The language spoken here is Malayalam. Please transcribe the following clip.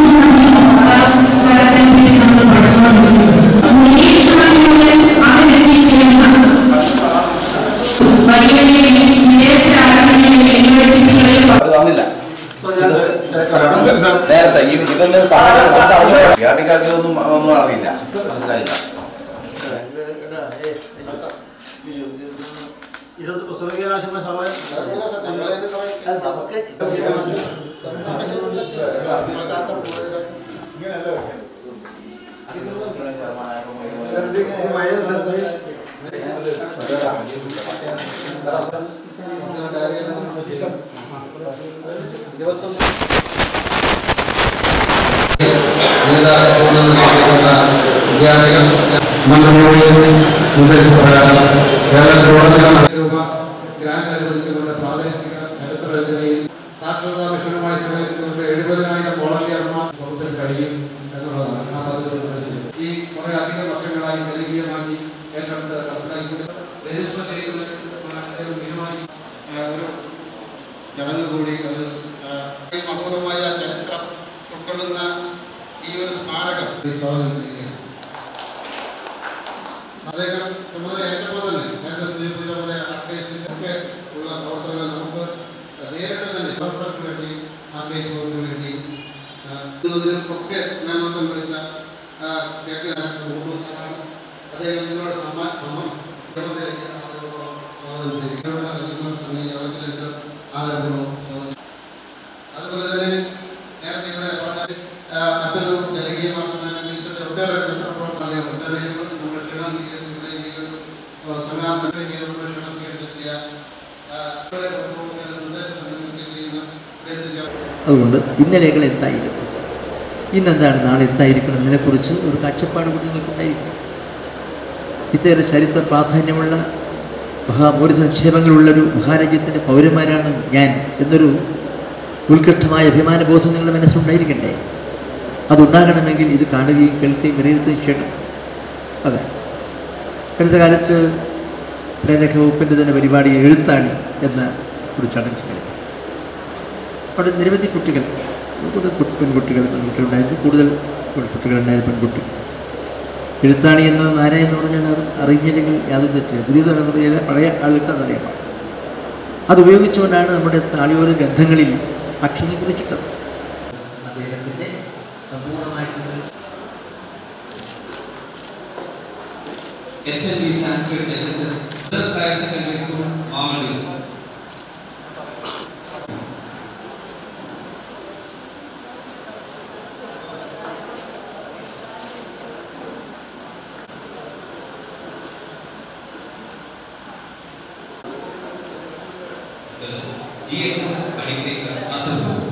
അവർ തന്നില്ല നേരത്തെ ഈ ഇതെല്ലാം സാധനം ഗ്യാട്ടിക്കാർക്ക് ഒന്നും ഒന്നും അറിയില്ല മനസ്സിലായില്ല വിവിധ സ്കൂളുകളിൽ പഠിക്കുന്ന വിദ്യാർത്ഥികൾ മന്ത്രിയുടെ നിർദ്ദേശപ്രകാരം കേരളത്തിലുടനീളം രൂപ ഗ്രാന്റ് അനുവദിച്ചുകൊണ്ട് പ്രാദേശിക ചരിത്ര രചനയിൽ സാക്ഷരതാ മിഷനുമായി സഹകരിച്ചുകൊണ്ട് എഴുപതിനായിരം വോളണ്ടിയർമാർ വകുപ്പിന് കഴിയും എന്നുള്ളതാണ് ആ പദ്ധതി നിർദ്ദേശിച്ചത് ഈ കുറെ അധികം വർഷങ്ങളായി ജനകീയമാക്കി ഏറ്റെടുത്ത് നടപ്പിലാക്കിക്കൊണ്ട് രജിസ്റ്റർ ചെയ്തത് അദ്ദേഹം തീരുമാനിക്കും ആ, ഒരു ചടങ്ങ് കൂടി ഒരു ആ, അപൂർവമായ ചരിത്രം ഉൾക്കൊള്ളുന്ന ഈ ഒരു സ്മാരകം സ്വാഗതം ചെയ്യുകയാണ് അദ്ദേഹം ചുമതല ഏറ്റപ്പോൾ തന്നെ നേരത്തെ സൂചിപ്പിച്ച പോലെ ആർക്കേസിന്റെ ഒക്കെ ഉള്ള പ്രവർത്തനങ്ങൾ നമുക്ക് നേരിട്ട് തന്നെ പ്രവർത്തകർക്ക് വേണ്ടി ആർക്കേസുകൾക്ക് വേണ്ടി ആ, ഇതിനും ഒക്കെ മേൽനോട്ടം വഹിച്ച ആ, കെ പി മുഹമ്മദ് സാറാണ് അദ്ദേഹം നിങ്ങളുടെ സമാ സമ യോഗത്തിലേക്ക് ആദരപൂർവ്വം സ്വാഗതം ചെയ്യും നിങ്ങളുടെ അജിമാൻ സമയ യോഗത്തിലേക്ക് ആദരപൂർവ്വം സ്വാഗതം അതുപോലെ തന്നെ നേരത്തെ ഇവിടെ പറഞ്ഞ ആ, മറ്റൊരു ജനകീയമാക്കുന്നതിന് ടീച്ചറുടെ ഒട്ടേറെ പ്രവർത്തനം അറിയാം ഒട്ടേറെ നമ്മുടെ ക്ഷണം സ്വീകരിച്ച് ഇവിടെ ഈ ഒരു ആ, സമരം നമ്മുടെ ക്ഷണം സ്വീകരിച്ചെത്തിയ ആ, ഇവിടെ കൊണ്ടുപോകുന്നതിന് നിർദ്ദേശം നൽകുകയൊക്കെ ചെയ്യുന്ന ഇദ്ദേഹത്തെ അതുകൊണ്ട് ഇന്നലെകൾ എന്തായിരുന്നു ഇന്നെന്താണ് നാളെ എന്തായിരിക്കണം എന്നതിനെക്കുറിച്ച് ഒരു കാഴ്ചപ്പാട് കൂടി നിങ്ങൾക്കുണ്ടായിരിക്കും ഇത്തരം ചരിത്ര പ്രാധാന്യമുള്ള മഹാമൂല്യ നിക്ഷേപങ്ങളുള്ളൊരു മഹാരാജ്യത്തിൻ്റെ പൗരന്മാരാണ് ഞാൻ എന്നൊരു ഉത്കൃഷ്ടമായ അഭിമാനബോധം നിങ്ങളുടെ മനസ്സിലുണ്ടായിരിക്കണ്ടേ അതുണ്ടാകണമെങ്കിൽ ഇത് കാണുകയും കേൾക്കുകയും വിലയിരുത്തുകയും ചെയ്യണം അതെ അടുത്ത കാലത്ത് പ്രേരക വകുപ്പിൻ്റെ തന്നെ പരിപാടി എഴുത്താണി എന്ന ഒരു ചടങ്ങ് സംഘടിപ്പിച്ചു അവിടെ നിരവധി കുട്ടികൾ കൂടുതൽ കു- പെൺകുട്ടികൾ പെൺകുട്ടികളുണ്ടായിരുന്നു കൂടുതൽ കുട്ടികളുണ്ടായിരുന്നു പെൺകുട്ടി എഴുത്താണി എന്ന് നാരായണെന്ന് പറഞ്ഞാൽ അത് അറിഞ്ഞില്ലെങ്കിൽ യാതൊരു തെറ്റില്ല പുതിയ തലമുറയിലെ പഴയ ആൾക്ക് അതറിയാം അത് ഉപയോഗിച്ചുകൊണ്ടാണ് നമ്മുടെ താളിയോര ഗ്രന്ഥങ്ങളിൽ അക്ഷരം കുറിച്ചിട്ടത് അദ്ദേഹത്തിൻ്റെ സമ്പൂർണ്ണമായിട്ടുള്ള SLB Sanskrit LSS, Girls Higher Secondary School, Mamadi. GHSS Aditya Mathur.